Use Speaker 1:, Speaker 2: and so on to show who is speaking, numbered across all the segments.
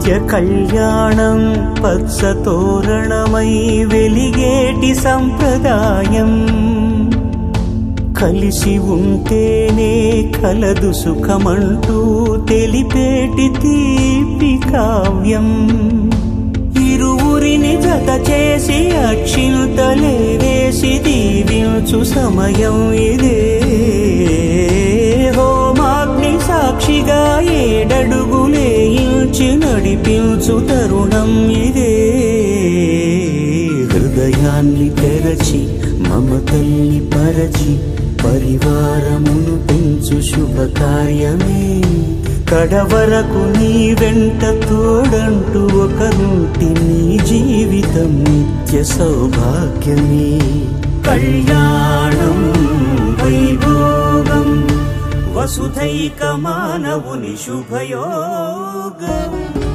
Speaker 1: నిత్య కళ్యాణం పచ్చ తోరణమై వెలిగేటి సంప్రదాయం కలిసి ఉంటేనే కలదు సుఖమంటూ తెలిపేటి తీపి కావ్యం ఇరువురిని జత చేసి అక్షింతలే వేసి దీవించు సమయం ఇదే హోమాగ్ని సాక్షిగా ఏడడుగులే ఇంచి నడిపించు తరుణం ఇదే హృదయాన్ని తెరచి మమతల్ని పరచి పరివారమును పెంచు శుభకార్యమే కడవరకు నీ వెంట తోడంటూ ఒకరుంటి నీ జీవితం నిత్య సౌభాగ్యమే కళ్యాణం వైభోగం వసుధైక మానవుని శుభయోగం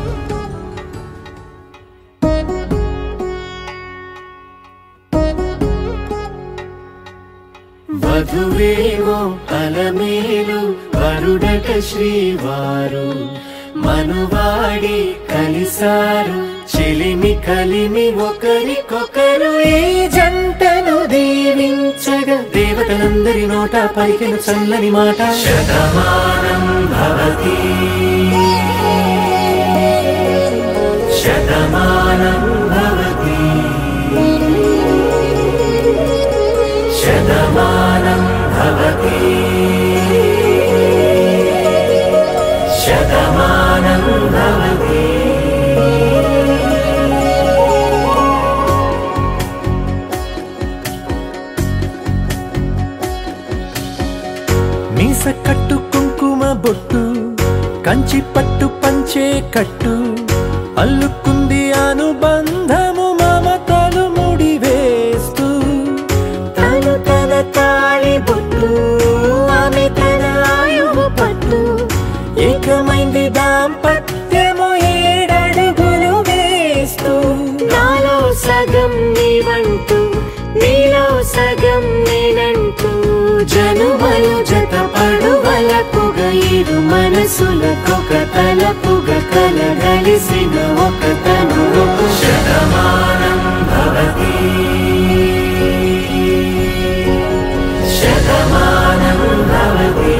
Speaker 2: వధువేమో అలమేలు వరుడట శ్రీవారు మనువాడి కలిసారు చెలిమి కలిమి ఒకరికొకరు ఈ జంటను దీవించగా దేవతలందరి నోట పలికిన చల్లని మాట శతమానం భవతి శతమానం భవతి శతమానం భవతి శతమానం భవతి మీస కట్టు కుంకుమ బొట్టు కంచి పట్టు పంచే కట్టు అల్లుకుంది అనుబంధము మమతలు ముడివేస్తూ
Speaker 3: తను తన తాళి బొట్టు ఆమె తన ఆయువు పట్టు
Speaker 2: ఏకమైంది దాంపత్యము ఏడడుగులు వేస్తూ
Speaker 3: నాలో సగం నీవంటూ నీలో సగం నేనంటూ జనుమలు జత పడువలకుగ ఇరు మనసులకొక తలపుగ కలగలిసిన ఒక తను
Speaker 2: శతమానం భవతి శతమానం భవతి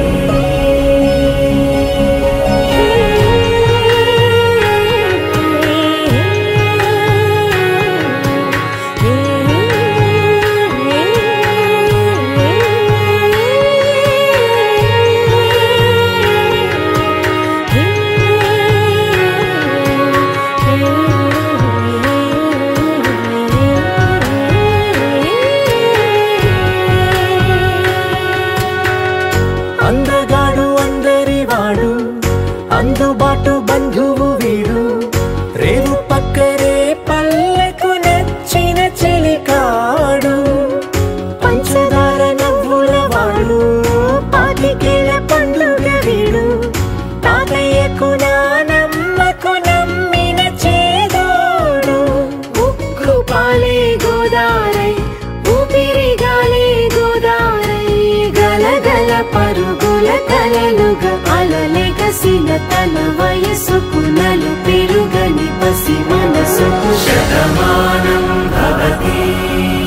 Speaker 2: అందగాడు అందరి వాడు అందుబాటు బంధువు వీడు రేవు పక్కరే పల్లెకు నచ్చిన చెలికాడు
Speaker 3: పంచదార నవ్వుల వాడు పాతికేల పండుగ వీడు
Speaker 2: తాతయ్యకు నానమ్మకు నమ్మిన చేదోడు
Speaker 3: ఉక్కు పాలే గోదారై ఊపిరి గాలే గోదారై గలగల పరుగుల కలలుగా అలలెగసిన తన వయసుకు నలు పెరుగని పసి మనసుకు
Speaker 2: శతమానం భవతి